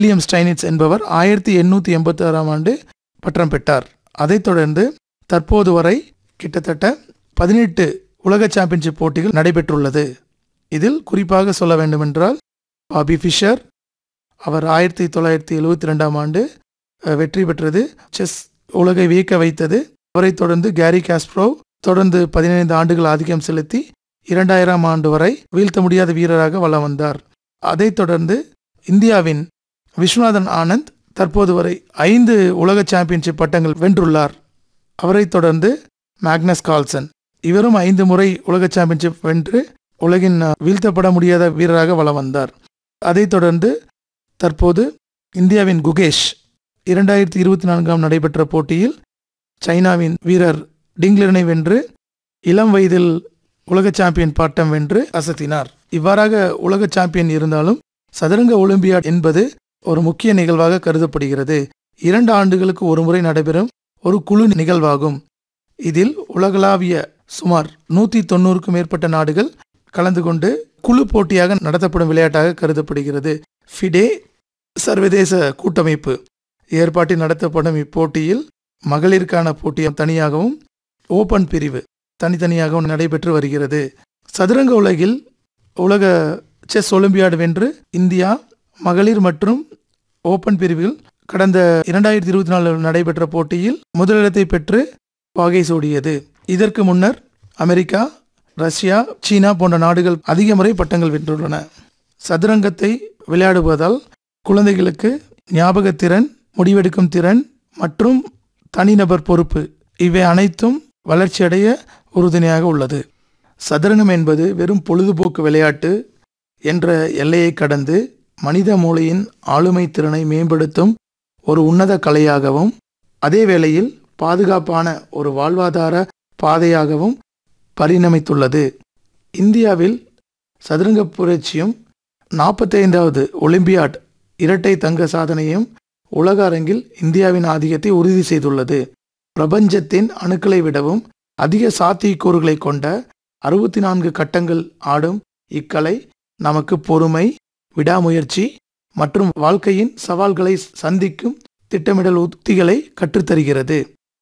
William ஸ்டைனிட்ஸ் என்பவர் ஆயிரத்தி எண்ணூற்றி எண்பத்தி ஆறாம் ஆண்டு பட்டம் பெற்றார் அதைத் தொடர்ந்து தற்போது வரை கிட்டத்தட்ட பதினெட்டு உலக சாம்பியன்ஷிப் போட்டிகள் நடைபெற்றுள்ளது இதில் குறிப்பாக சொல்ல வேண்டுமென்றால் பாபி ஃபிஷர் அவர் ஆயிரத்தி தொள்ளாயிரத்தி எழுவத்தி ரெண்டாம் ஆண்டு அஹ், வெற்றி பெற்றது செஸ் உலகை வியக்க வைத்தது அவரைத் தொடர்ந்து கேரி காஸ்ப்ரோவ் தொடர்ந்து பதினைந்து ஆண்டுகள் ஆதிக்கம் செலுத்தி இரண்டாயிரம் ஆண்டு வரை வீழ்த்த முடியாத வீரராக வலம் வந்தார் அதைத் தொடர்ந்து இந்தியாவின் விஸ்வநாதன் ஆனந்த் தற்போது வரை ஐந்து உலக சாம்பியன்ஷிப் பட்டங்கள் வென்றுள்ளார் அவரைத் தொடர்ந்து மேக்னஸ் கால்சன் இவரும் ஐந்து முறை உலக சாம்பியன்ஷிப் வென்று உலகின் அஹ், வீழ்த்தப்பட முடியாத வீரராக வலம் வந்தார் அதைத் தொடர்ந்து தற்போது இந்தியாவின் குகேஷ் இரண்டாயிரத்தி இருபத்தி நான்காம் நடைபெற்ற போட்டியில் சைனாவின் வீரர் டிங்லரனை வென்று இளம் வயதில் உலக சாம்பியன் பட்டம் வென்று அசத்தினார் இவ்வாறாக உலக சாம்பியன் இருந்தாலும் சதுரங்க ஒலிம்பியாட் என்பது ஒரு முக்கிய நிகழ்வாக கருதப்படுகிறது இரண்டு ஆண்டுகளுக்கு ஒரு முறை நடைபெறும் ஒரு குழு நிகழ்வாகும் இதில் உலகளாவிய சுமார் நூற்றி தொண்ணூறுக்கும் மேற்பட்ட நாடுகள் கலந்து கொண்டு குழு போட்டியாக நடத்தப்படும் விளையாட்டாக கருதப்படுகிறது ஃபிடே சர்வதேச கூட்டமைப்பு ஏற்பாட்டில் நடத்தப்படும் இப்போட்டியில் மகளிருக்கான போட்டி தனியாகவும் ஓபன் பிரிவு தனித்தனியாகவும் நடைபெற்று வருகிறது சதுரங்க உலகில் உலக செஸ் ஒலிம்பியாடு வென்று இந்தியா மகளிர் மற்றும் ஓபன் பிரிவில் கடந்த இரண்டாயிரத்தி இருபத்தி நாலு நடைபெற்ற போட்டியில் முதலிடத்தை பெற்று வாகை சூடியது இதற்கு முன்னர் அமெரிக்கா ரஷ்யா சீனா போன்ற நாடுகள் அதிக முறை பட்டங்கள் வென்றுள்ளன சதுரங்கத்தை விளையாடுவதால் குழந்தைகளுக்கு ஞாபகத்திறன் முடிவெடுக்கும் திறன் மற்றும் தனிநபர் பொறுப்பு இவை அனைத்தும் வளர்ச்சியடைய உறுதுணையாக உள்ளது சதுரங்கம் என்பது வெறும் பொழுதுபோக்கு விளையாட்டு என்ற எல்லையை கடந்து மனித மூளையின் ஆளுமை திறனை மேம்படுத்தும் ஒரு உன்னத கலையாகவும் அதே வேளையில் பாதுகாப்பான ஒரு வாழ்வாதார பாதையாகவும் பரிணமித்துள்ளது இந்தியாவில் சதுரங்க புரட்சியும் நாற்பத்தைந்தாவது ஒலிம்பியாட் இரட்டை தங்க சாதனையும் உலக அரங்கில் இந்தியாவின் ஆதிக்கத்தை உறுதி செய்துள்ளது பிரபஞ்சத்தின் அணுக்களை விடவும் அதிக சாத்தியக்கூறுகளை கொண்ட அறுபத்தி நான்கு கட்டங்கள் ஆடும் இக்கலை நமக்கு பொறுமை விடாமுயற்சி மற்றும் வாழ்க்கையின் சவால்களை சந்திக்கும் திட்டமிடல் உத்திகளை கற்றுத்தருகிறது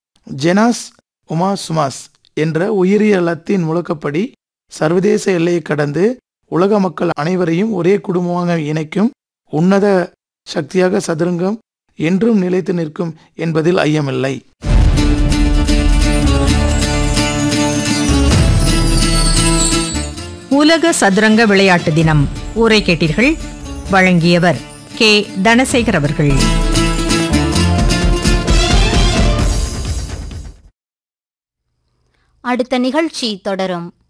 ஜெனாஸ் உமா சுமாஸ் என்ற உயரிய லத்தின் முழக்கப்படி சர்வதேச எல்லையை கடந்து உலக மக்கள் அனைவரையும் ஒரே குடும்பமாக இணைக்கும் உன்னத சக்தியாக சதுரங்கம் என்றும் நிலைத்து நிற்கும் என்பதில் ஐயமில்லை உலக சதுரங்க விளையாட்டு தினம் ஊரை கேட்டீர்கள் வழங்கியவர் கே தனசேகர் அவர்கள் அடுத்த நிகழ்ச்சி தொடரும்